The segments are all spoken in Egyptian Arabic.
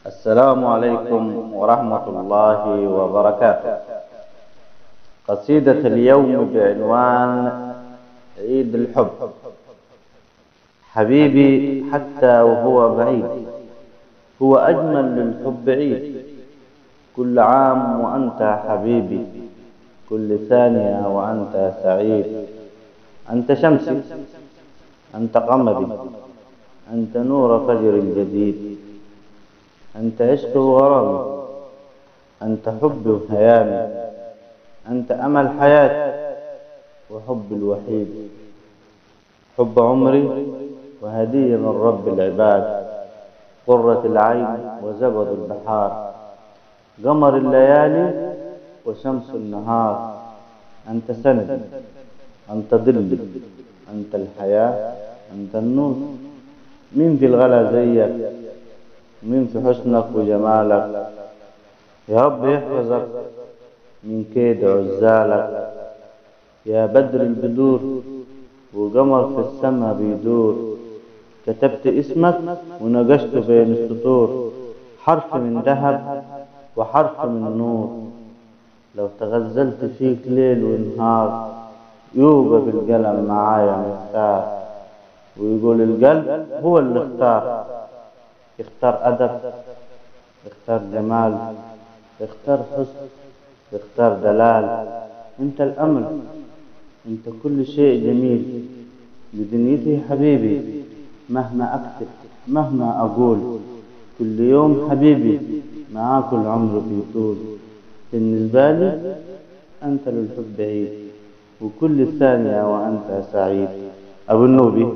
السلام عليكم ورحمة الله وبركاته قصيدة اليوم بعنوان عيد الحب حبيبي حتى وهو بعيد هو أجمل للحب عيد كل عام وأنت حبيبي كل ثانية وأنت سعيد أنت شمسي أنت قمري أنت نور فجر الجديد أنت عشق وغرامي أنت حبي وهيامي أنت أمل حياتي وحب الوحيد حب عمري وهدية من رب العباد قرة العين وزبد البحار قمر الليالي وشمس النهار أنت سندي أنت ظلي أنت الحياة أنت النور مين في الغلا زيك مين في حسنك وجمالك يا رب يحفظك من كيد عزالك يا بدر البدور وقمر في السما بيدور كتبت اسمك ونقشت بين السطور حرف من ذهب وحرف من نور لو تغزلت فيك ليل ونهار يوقف القلم معايا مختار ويقول القلب هو اللي اختار اختار أدب اختار جمال اختار حسن اختار دلال انت الأمل انت كل شيء جميل لدنيتي حبيبي مهما أكتب مهما أقول كل يوم حبيبي معاك العمر بيطول بالنسبة لي أنت للحب عيد وكل ثانية وأنت سعيد أبو النوبي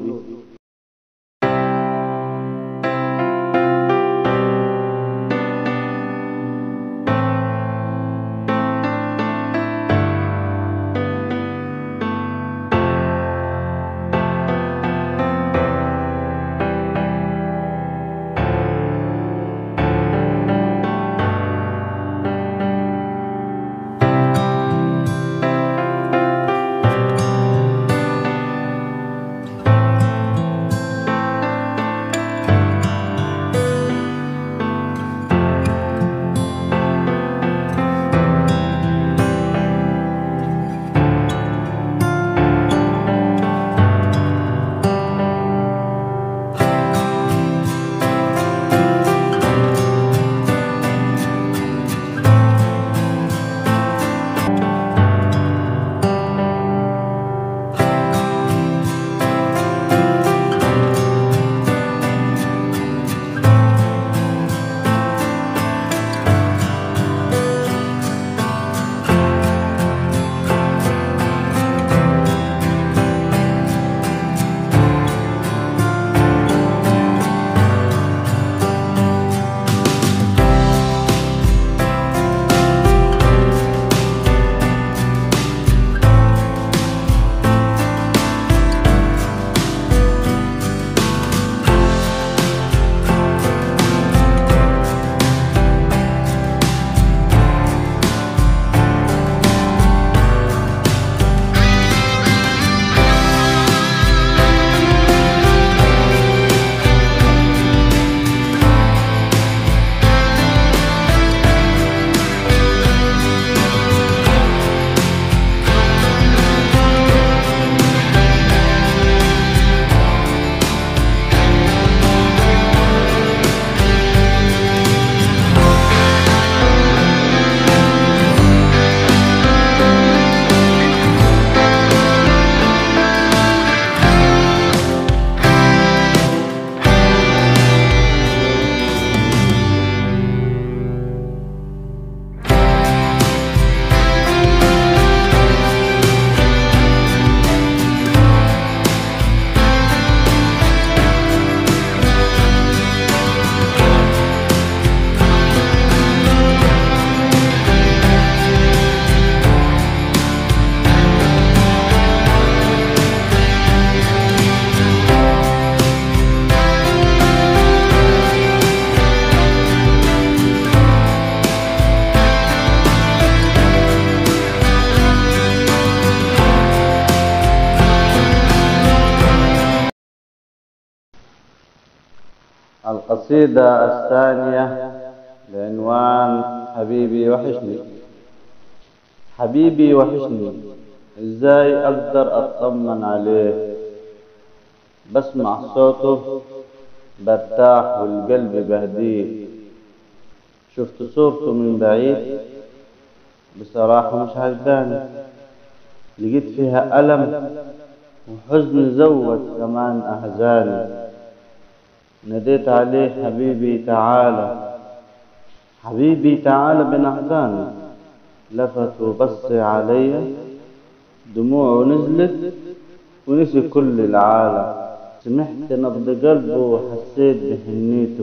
القصيدة الثانية بعنوان حبيبي وحشني حبيبي وحشني ازاي اقدر اطمن عليه بسمع صوته برتاح والقلب بهديه شفت صورته من بعيد بصراحة مش عجباني لقيت فيها ألم وحزن زود كمان أحزاني ناديت عليه حبيبي تعالى حبيبي تعالى بنحضاني لفت وبص عليا دموعه نزلت ونسي كل العالم سمحت نبض قلبه وحسيت بحنيته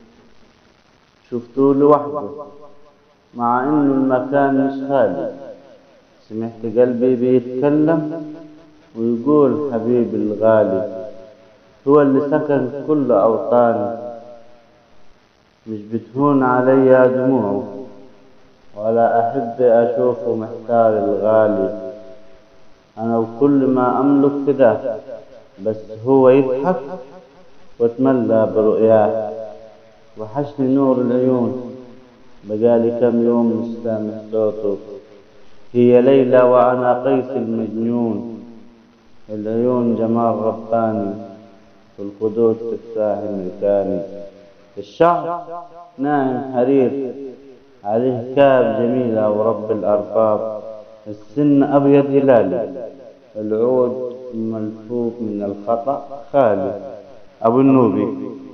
شفته لوحده مع انه المكان مش خالي سمعت قلبي بيتكلم ويقول حبيبي الغالي هو اللي سكن كل أوطاني مش بتهون عليا دموعه ولا أحب أشوفه محتار الغالي أنا وكل ما أملك فداه بس هو يضحك واتملى برؤياه وحشني نور العيون بقالي كم يوم مش سامع صوته هي ليلى وأنا قيس المجنون العيون جمال رباني والخدود تفاح ملكاني الشعر ناعم حرير عليه كاب جميلة ورب الأرباب السن أبيض هلالي العود ملفوف من الخطأ خالي أبو النوبي